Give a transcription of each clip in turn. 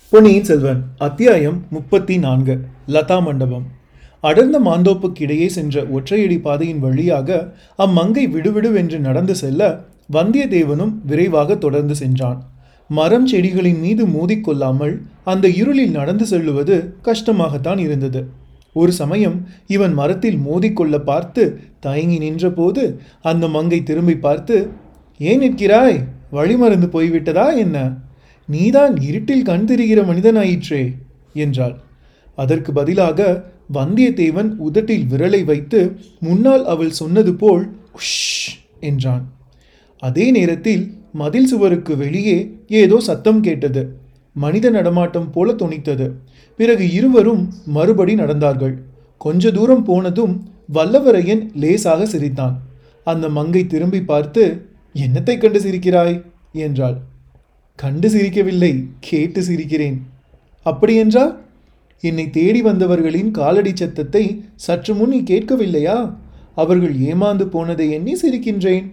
பொன்னியின் செல்வன் அத்தியாயம் முப்பத்தி நான்கு லதா மண்டபம் அடர்ந்த மாந்தோப்புக்கிடையே சென்ற ஒற்றையடி பாதையின் வழியாக அம்மங்கை விடுவிடுவென்று நடந்து செல்ல வந்தியத்தேவனும் விரைவாக தொடர்ந்து சென்றான் மரம் செடிகளின் மீது மோதிக்கொள்ளாமல் அந்த இருளில் நடந்து செல்லுவது கஷ்டமாகத்தான் இருந்தது ஒரு சமயம் இவன் மரத்தில் மோதிக்கொள்ள பார்த்து தயங்கி நின்றபோது அந்த மங்கை திரும்பி பார்த்து ஏன் நிற்கிறாய் வழிமறந்து போய்விட்டதா என்ன நீதான் இருட்டில் கண் தெரிகிற மனிதனாயிற்றே என்றாள் அதற்கு பதிலாக வந்தியத்தேவன் உதட்டில் விரலை வைத்து முன்னால் அவள் சொன்னது போல் உஷ் என்றான் அதே நேரத்தில் மதில் சுவருக்கு வெளியே ஏதோ சத்தம் கேட்டது மனித நடமாட்டம் போல தொனித்தது பிறகு இருவரும் மறுபடி நடந்தார்கள் கொஞ்ச தூரம் போனதும் வல்லவரையன் லேசாக சிரித்தான் அந்த மங்கை திரும்பி பார்த்து என்னத்தை கண்டு சிரிக்கிறாய் என்றாள் கண்டு சிரிக்கவில்லை கேட்டு சிரிக்கிறேன் அப்படியென்றால் என்னை தேடி வந்தவர்களின் காலடி சத்தத்தை சற்று முன் நீ கேட்கவில்லையா அவர்கள் ஏமாந்து போனதை எண்ணி சிரிக்கின்றேன்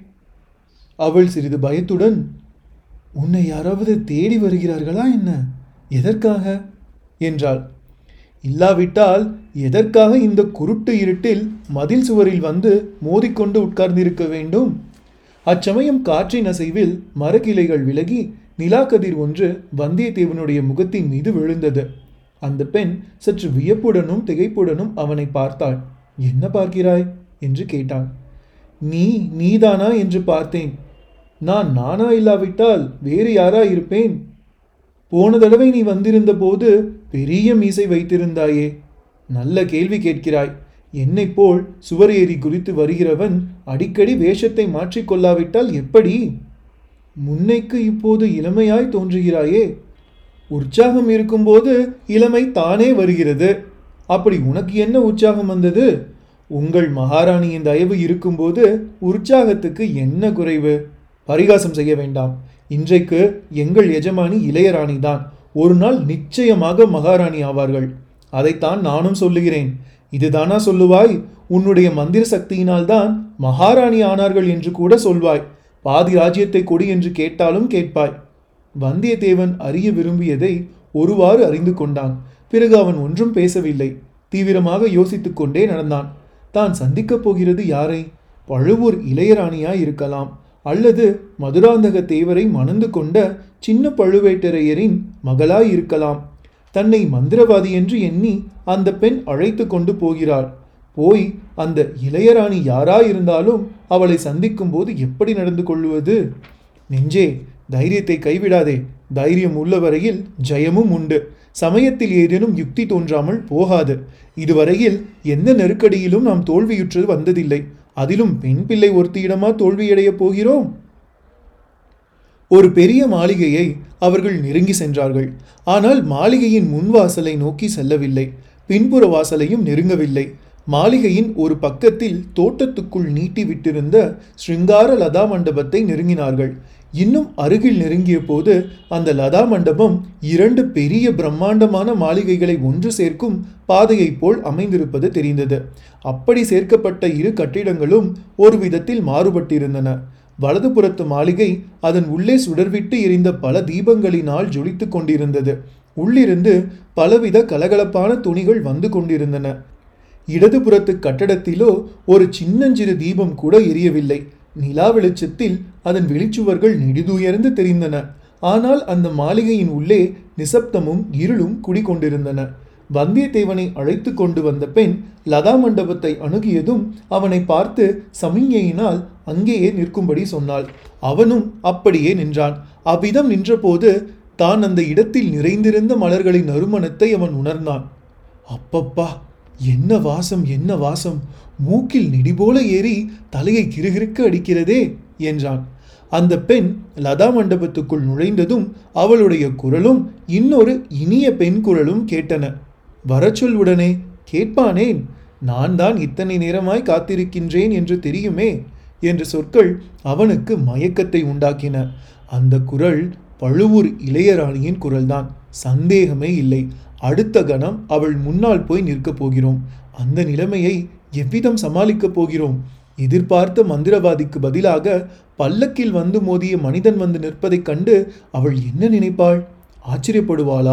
அவள் சிறிது பயத்துடன் உன்னை யாராவது தேடி வருகிறார்களா என்ன எதற்காக என்றாள் இல்லாவிட்டால் எதற்காக இந்த குருட்டு இருட்டில் மதில் சுவரில் வந்து மோதிக்கொண்டு உட்கார்ந்திருக்க வேண்டும் அச்சமயம் காற்றின் அசைவில் மரக்கிளைகள் விலகி நிலாக்கதிர் ஒன்று வந்தியத்தேவனுடைய முகத்தின் மீது விழுந்தது அந்த பெண் சற்று வியப்புடனும் திகைப்புடனும் அவனை பார்த்தாள் என்ன பார்க்கிறாய் என்று கேட்டான் நீ நீதானா என்று பார்த்தேன் நான் நானா இல்லாவிட்டால் வேறு யாரா இருப்பேன் போன தடவை நீ வந்திருந்த போது பெரிய மீசை வைத்திருந்தாயே நல்ல கேள்வி கேட்கிறாய் என்னைப் போல் சுவர் ஏறி குறித்து வருகிறவன் அடிக்கடி வேஷத்தை மாற்றிக்கொள்ளாவிட்டால் எப்படி முன்னைக்கு இப்போது இளமையாய் தோன்றுகிறாயே உற்சாகம் இருக்கும்போது இளமை தானே வருகிறது அப்படி உனக்கு என்ன உற்சாகம் வந்தது உங்கள் மகாராணியின் தயவு இருக்கும்போது உற்சாகத்துக்கு என்ன குறைவு பரிகாசம் செய்ய வேண்டாம் இன்றைக்கு எங்கள் எஜமானி இளையராணி தான் ஒரு நாள் நிச்சயமாக மகாராணி ஆவார்கள் அதைத்தான் நானும் சொல்லுகிறேன் இதுதானா சொல்லுவாய் உன்னுடைய மந்திர சக்தியினால்தான் மகாராணி ஆனார்கள் என்று கூட சொல்வாய் பாதி ராஜ்யத்தை கொடு என்று கேட்டாலும் கேட்பாய் வந்தியத்தேவன் அறிய விரும்பியதை ஒருவாறு அறிந்து கொண்டான் பிறகு அவன் ஒன்றும் பேசவில்லை தீவிரமாக யோசித்துக் கொண்டே நடந்தான் தான் சந்திக்கப் போகிறது யாரை பழுவூர் இளையராணியாய் இருக்கலாம் அல்லது மதுராந்தக தேவரை மணந்து கொண்ட சின்ன பழுவேட்டரையரின் மகளாய் இருக்கலாம் தன்னை மந்திரவாதி என்று எண்ணி அந்த பெண் அழைத்து கொண்டு போகிறாள் போய் அந்த இளையராணி யாராயிருந்தாலும் அவளை சந்திக்கும் போது எப்படி நடந்து கொள்ளுவது நெஞ்சே தைரியத்தை கைவிடாதே தைரியம் உள்ள வரையில் ஜெயமும் உண்டு சமயத்தில் ஏதேனும் யுக்தி தோன்றாமல் போகாது இதுவரையில் எந்த நெருக்கடியிலும் நாம் தோல்வியுற்று வந்ததில்லை அதிலும் பெண் பிள்ளை ஒருத்தியிடமா தோல்வியடையப் போகிறோம் ஒரு பெரிய மாளிகையை அவர்கள் நெருங்கி சென்றார்கள் ஆனால் மாளிகையின் முன்வாசலை நோக்கி செல்லவில்லை பின்புற வாசலையும் நெருங்கவில்லை மாளிகையின் ஒரு பக்கத்தில் தோட்டத்துக்குள் நீட்டி விட்டிருந்த ஸ்ருங்கார லதா மண்டபத்தை நெருங்கினார்கள் இன்னும் அருகில் நெருங்கிய போது அந்த லதா மண்டபம் இரண்டு பெரிய பிரம்மாண்டமான மாளிகைகளை ஒன்று சேர்க்கும் பாதையைப் போல் அமைந்திருப்பது தெரிந்தது அப்படி சேர்க்கப்பட்ட இரு கட்டிடங்களும் ஒரு விதத்தில் மாறுபட்டிருந்தன வலதுபுறத்து மாளிகை அதன் உள்ளே சுடர்விட்டு எரிந்த பல தீபங்களினால் ஜொலித்துக் கொண்டிருந்தது உள்ளிருந்து பலவித கலகலப்பான துணிகள் வந்து கொண்டிருந்தன இடதுபுறத்து கட்டடத்திலோ ஒரு சின்னஞ்சிறு தீபம் கூட எரியவில்லை நிலா வெளிச்சத்தில் அதன் வெளிச்சுவர்கள் நெடுதுயர்ந்து தெரிந்தன ஆனால் அந்த மாளிகையின் உள்ளே நிசப்தமும் இருளும் குடிகொண்டிருந்தன வந்தியத்தேவனை அழைத்து கொண்டு வந்த பெண் லதா மண்டபத்தை அணுகியதும் அவனை பார்த்து சமிஞையினால் அங்கேயே நிற்கும்படி சொன்னாள் அவனும் அப்படியே நின்றான் அவ்விதம் நின்றபோது தான் அந்த இடத்தில் நிறைந்திருந்த மலர்களின் நறுமணத்தை அவன் உணர்ந்தான் அப்பப்பா என்ன வாசம் என்ன வாசம் மூக்கில் நெடிபோல ஏறி தலையை கிறுகிறுக்க அடிக்கிறதே என்றான் அந்த பெண் லதா மண்டபத்துக்குள் நுழைந்ததும் அவளுடைய குரலும் இன்னொரு இனிய பெண் குரலும் கேட்டன வரச்சொல் உடனே கேட்பானேன் நான் தான் இத்தனை நேரமாய் காத்திருக்கின்றேன் என்று தெரியுமே என்ற சொற்கள் அவனுக்கு மயக்கத்தை உண்டாக்கின அந்த குரல் பழுவூர் இளையராணியின் குரல்தான் சந்தேகமே இல்லை அடுத்த கணம் அவள் முன்னால் போய் நிற்கப் போகிறோம் அந்த நிலைமையை எவ்விதம் சமாளிக்கப் போகிறோம் எதிர்பார்த்த மந்திரவாதிக்கு பதிலாக பல்லக்கில் வந்து மோதிய மனிதன் வந்து நிற்பதைக் கண்டு அவள் என்ன நினைப்பாள் ஆச்சரியப்படுவாளா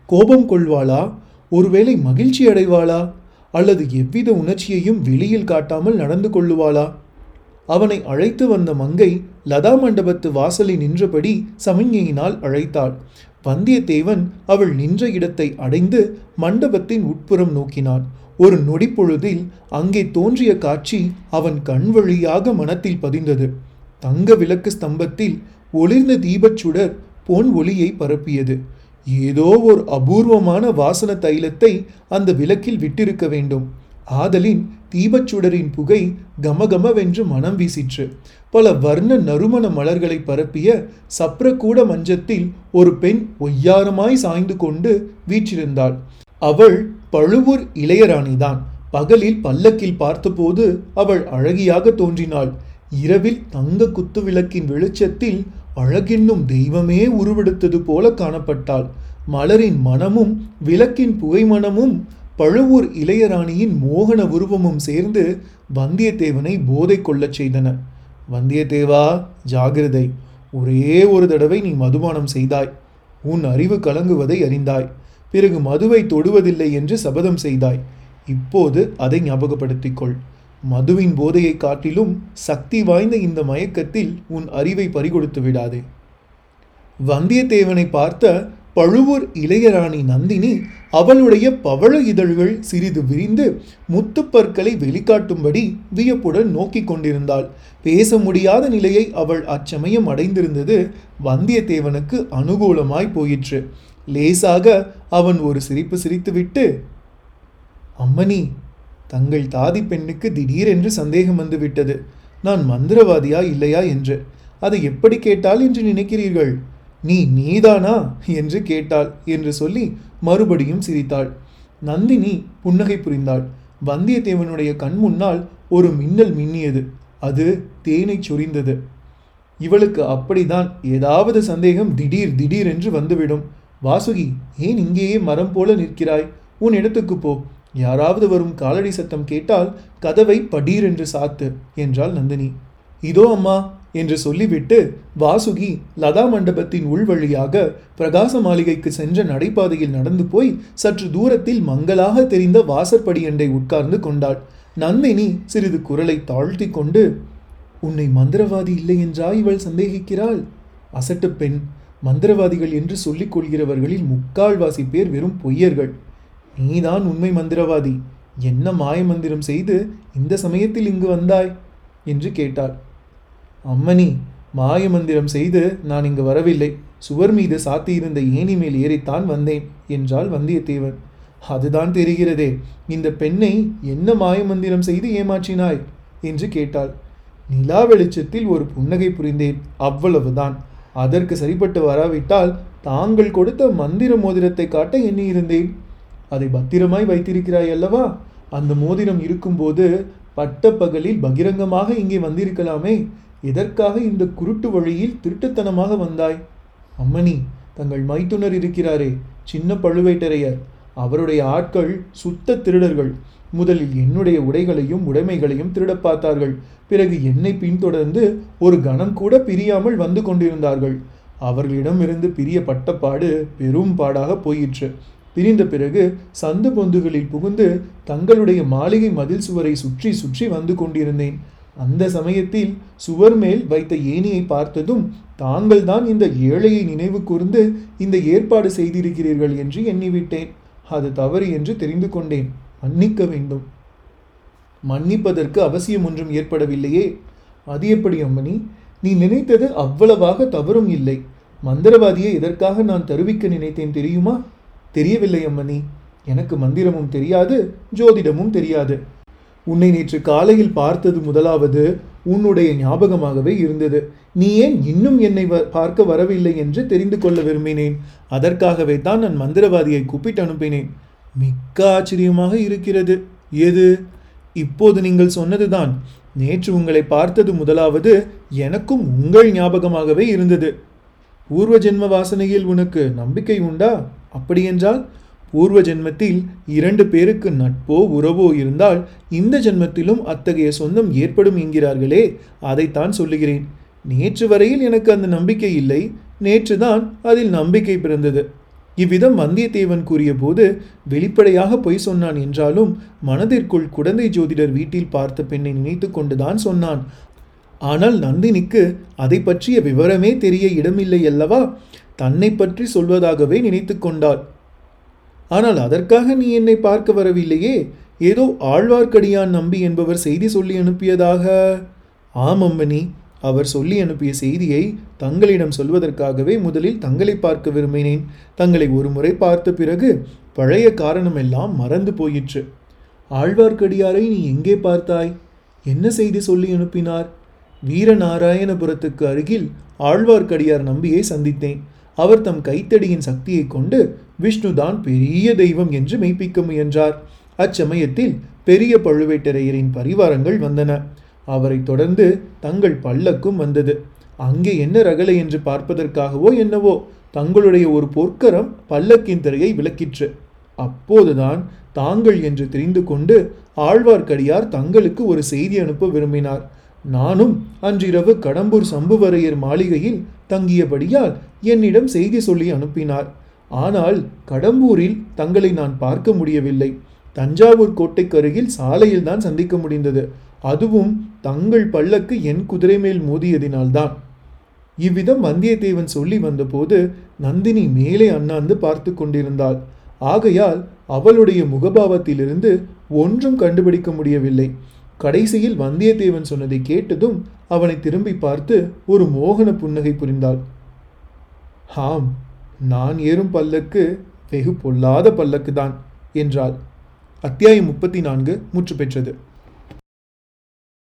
கோபம் கொள்வாளா ஒருவேளை மகிழ்ச்சி அடைவாளா அல்லது எவ்வித உணர்ச்சியையும் வெளியில் காட்டாமல் நடந்து கொள்ளுவாளா அவனை அழைத்து வந்த மங்கை லதா மண்டபத்து வாசலில் நின்றபடி சமிஞ்ஞையினால் அழைத்தாள் வந்தியத்தேவன் அவள் நின்ற இடத்தை அடைந்து மண்டபத்தின் உட்புறம் நோக்கினான் ஒரு நொடிப்பொழுதில் அங்கே தோன்றிய காட்சி அவன் கண் வழியாக மனத்தில் பதிந்தது தங்க விளக்கு ஸ்தம்பத்தில் ஒளிர்ந்த தீபச் சுடர் பொன் ஒளியை பரப்பியது ஏதோ ஒரு அபூர்வமான வாசன தைலத்தை அந்த விளக்கில் விட்டிருக்க வேண்டும் ஆதலின் தீபச்சுடரின் புகை கமகமவென்று மனம் வீசிற்று பல வர்ண நறுமண மலர்களை பரப்பிய சப்ரக்கூட மஞ்சத்தில் ஒரு பெண் ஒய்யாரமாய் சாய்ந்து கொண்டு வீற்றிருந்தாள் அவள் பழுவூர் இளையராணிதான் பகலில் பல்லக்கில் பார்த்தபோது அவள் அழகியாக தோன்றினாள் இரவில் தங்க குத்து விளக்கின் வெளிச்சத்தில் அழகென்னும் தெய்வமே உருவெடுத்தது போல காணப்பட்டாள் மலரின் மனமும் விளக்கின் புகை மனமும் பழுவூர் இளையராணியின் மோகன உருவமும் சேர்ந்து வந்தியத்தேவனை போதை கொள்ளச் செய்தன வந்தியத்தேவா ஜாகிரதை ஒரே ஒரு தடவை நீ மதுபானம் செய்தாய் உன் அறிவு கலங்குவதை அறிந்தாய் பிறகு மதுவை தொடுவதில்லை என்று சபதம் செய்தாய் இப்போது அதை ஞாபகப்படுத்திக் கொள் மதுவின் போதையை காட்டிலும் சக்தி வாய்ந்த இந்த மயக்கத்தில் உன் அறிவை பறிகொடுத்து விடாதே வந்தியத்தேவனை பார்த்த பழுவூர் இளையராணி நந்தினி அவளுடைய பவள இதழ்கள் சிறிது விரிந்து முத்துப்பற்களை வெளிக்காட்டும்படி வியப்புடன் நோக்கிக் கொண்டிருந்தாள் பேச முடியாத நிலையை அவள் அச்சமயம் அடைந்திருந்தது வந்தியத்தேவனுக்கு அனுகூலமாய் போயிற்று லேசாக அவன் ஒரு சிரிப்பு சிரித்துவிட்டு அம்மணி தங்கள் தாதி பெண்ணுக்கு திடீரென்று சந்தேகம் வந்துவிட்டது நான் மந்திரவாதியா இல்லையா என்று அதை எப்படி கேட்டால் என்று நினைக்கிறீர்கள் நீ நீதானா என்று கேட்டாள் என்று சொல்லி மறுபடியும் சிரித்தாள் நந்தினி புன்னகை புரிந்தாள் வந்தியத்தேவனுடைய கண் முன்னால் ஒரு மின்னல் மின்னியது அது தேனைச் சொரிந்தது இவளுக்கு அப்படிதான் ஏதாவது சந்தேகம் திடீர் திடீர் என்று வந்துவிடும் வாசுகி ஏன் இங்கேயே மரம் போல நிற்கிறாய் உன் இடத்துக்கு போ யாராவது வரும் காலடி சத்தம் கேட்டால் கதவை படீர் என்று சாத்து என்றாள் நந்தினி இதோ அம்மா என்று சொல்லிவிட்டு வாசுகி லதா மண்டபத்தின் உள்வழியாக பிரகாச மாளிகைக்கு சென்ற நடைபாதையில் நடந்து போய் சற்று தூரத்தில் மங்கலாக தெரிந்த வாசற்படியண்டை உட்கார்ந்து கொண்டாள் நந்தினி சிறிது குரலை தாழ்த்தி கொண்டு உன்னை மந்திரவாதி இல்லை என்றா இவள் சந்தேகிக்கிறாள் அசட்டு பெண் மந்திரவாதிகள் என்று சொல்லிக் கொள்கிறவர்களில் முக்கால்வாசி பேர் வெறும் பொய்யர்கள் நீதான் உண்மை மந்திரவாதி என்ன மாய மந்திரம் செய்து இந்த சமயத்தில் இங்கு வந்தாய் என்று கேட்டாள் அம்மணி மாய மந்திரம் செய்து நான் இங்கு வரவில்லை சுவர் மீது சாத்தியிருந்த ஏணி மேல் ஏறித்தான் வந்தேன் என்றாள் வந்தியத்தேவன் அதுதான் தெரிகிறதே இந்த பெண்ணை என்ன மாய மந்திரம் செய்து ஏமாற்றினாய் என்று கேட்டாள் நிலா வெளிச்சத்தில் ஒரு புன்னகை புரிந்தேன் அவ்வளவுதான் அதற்கு சரிப்பட்டு வராவிட்டால் தாங்கள் கொடுத்த மந்திர மோதிரத்தை காட்ட எண்ணியிருந்தேன் அதை பத்திரமாய் வைத்திருக்கிறாய் அல்லவா அந்த மோதிரம் இருக்கும்போது பட்ட பகலில் பகிரங்கமாக இங்கே வந்திருக்கலாமே எதற்காக இந்த குருட்டு வழியில் திருட்டுத்தனமாக வந்தாய் அம்மணி தங்கள் மைத்துனர் இருக்கிறாரே சின்ன பழுவேட்டரையர் அவருடைய ஆட்கள் சுத்த திருடர்கள் முதலில் என்னுடைய உடைகளையும் உடைமைகளையும் திருடப் பார்த்தார்கள் பிறகு என்னை பின்தொடர்ந்து ஒரு கணம் கூட பிரியாமல் வந்து கொண்டிருந்தார்கள் அவர்களிடமிருந்து பிரிய பட்டப்பாடு பெரும் பாடாக போயிற்று பிரிந்த பிறகு சந்து பொந்துகளில் புகுந்து தங்களுடைய மாளிகை மதில் சுவரை சுற்றி சுற்றி வந்து கொண்டிருந்தேன் அந்த சமயத்தில் சுவர் மேல் வைத்த ஏணியை பார்த்ததும் தாங்கள்தான் இந்த ஏழையை நினைவு கூர்ந்து இந்த ஏற்பாடு செய்திருக்கிறீர்கள் என்று எண்ணிவிட்டேன் அது தவறு என்று தெரிந்து கொண்டேன் மன்னிக்க வேண்டும் மன்னிப்பதற்கு அவசியம் ஒன்றும் ஏற்படவில்லையே அது எப்படி அம்மணி நீ நினைத்தது அவ்வளவாக தவறும் இல்லை மந்திரவாதியை எதற்காக நான் தருவிக்க நினைத்தேன் தெரியுமா தெரியவில்லை அம்மணி எனக்கு மந்திரமும் தெரியாது ஜோதிடமும் தெரியாது உன்னை நேற்று காலையில் பார்த்தது முதலாவது உன்னுடைய ஞாபகமாகவே இருந்தது நீ ஏன் இன்னும் என்னை வ- பார்க்க வரவில்லை என்று தெரிந்து கொள்ள விரும்பினேன் அதற்காகவே தான் நான் மந்திரவாதியை கூப்பிட்டு அனுப்பினேன் மிக்க ஆச்சரியமாக இருக்கிறது எது இப்போது நீங்கள் சொன்னதுதான் நேற்று உங்களை பார்த்தது முதலாவது எனக்கும் உங்கள் ஞாபகமாகவே இருந்தது பூர்வ ஜென்ம வாசனையில் உனக்கு நம்பிக்கை உண்டா அப்படியென்றால் பூர்வ ஜென்மத்தில் இரண்டு பேருக்கு நட்போ உறவோ இருந்தால் இந்த ஜென்மத்திலும் அத்தகைய சொந்தம் ஏற்படும் என்கிறார்களே அதைத்தான் சொல்லுகிறேன் நேற்று வரையில் எனக்கு அந்த நம்பிக்கை இல்லை நேற்றுதான் அதில் நம்பிக்கை பிறந்தது இவ்விதம் வந்தியத்தேவன் கூறியபோது வெளிப்படையாக பொய் சொன்னான் என்றாலும் மனதிற்குள் குடந்தை ஜோதிடர் வீட்டில் பார்த்த பெண்ணை நினைத்து கொண்டுதான் சொன்னான் ஆனால் நந்தினிக்கு அதை பற்றிய விவரமே தெரிய இடமில்லை அல்லவா தன்னை பற்றி சொல்வதாகவே நினைத்து கொண்டாள் ஆனால் அதற்காக நீ என்னை பார்க்க வரவில்லையே ஏதோ ஆழ்வார்க்கடியான் நம்பி என்பவர் செய்தி சொல்லி அனுப்பியதாக ஆம் அம்மணி அவர் சொல்லி அனுப்பிய செய்தியை தங்களிடம் சொல்வதற்காகவே முதலில் தங்களை பார்க்க விரும்பினேன் தங்களை ஒரு முறை பார்த்த பிறகு பழைய காரணமெல்லாம் மறந்து போயிற்று ஆழ்வார்க்கடியாரை நீ எங்கே பார்த்தாய் என்ன செய்தி சொல்லி அனுப்பினார் வீரநாராயணபுரத்துக்கு அருகில் ஆழ்வார்க்கடியார் நம்பியை சந்தித்தேன் அவர் தம் கைத்தடியின் சக்தியைக் கொண்டு விஷ்ணுதான் பெரிய தெய்வம் என்று மெய்ப்பிக்க முயன்றார் அச்சமயத்தில் பெரிய பழுவேட்டரையரின் பரிவாரங்கள் வந்தன அவரைத் தொடர்ந்து தங்கள் பல்லக்கும் வந்தது அங்கே என்ன ரகலை என்று பார்ப்பதற்காகவோ என்னவோ தங்களுடைய ஒரு பொற்கரம் பல்லக்கின் திரையை விளக்கிற்று அப்போதுதான் தாங்கள் என்று தெரிந்து கொண்டு ஆழ்வார்க்கடியார் தங்களுக்கு ஒரு செய்தி அனுப்ப விரும்பினார் நானும் அன்றிரவு கடம்பூர் சம்புவரையர் மாளிகையில் தங்கியபடியால் என்னிடம் செய்தி சொல்லி அனுப்பினார் ஆனால் கடம்பூரில் தங்களை நான் பார்க்க முடியவில்லை தஞ்சாவூர் கோட்டைக்கு அருகில் சாலையில் தான் சந்திக்க முடிந்தது அதுவும் தங்கள் பல்லக்கு என் குதிரை மேல் மோதியதினால்தான் இவ்விதம் வந்தியத்தேவன் சொல்லி வந்தபோது நந்தினி மேலே அண்ணாந்து பார்த்து கொண்டிருந்தாள் ஆகையால் அவளுடைய முகபாவத்திலிருந்து ஒன்றும் கண்டுபிடிக்க முடியவில்லை கடைசியில் வந்தியத்தேவன் சொன்னதை கேட்டதும் அவனை திரும்பி பார்த்து ஒரு மோகன புன்னகை புரிந்தாள் ஆம் நான் ஏறும் பல்லக்கு வெகு பொல்லாத பல்லக்கு தான் என்றாள் அத்தியாயம் முப்பத்தி நான்கு முற்று பெற்றது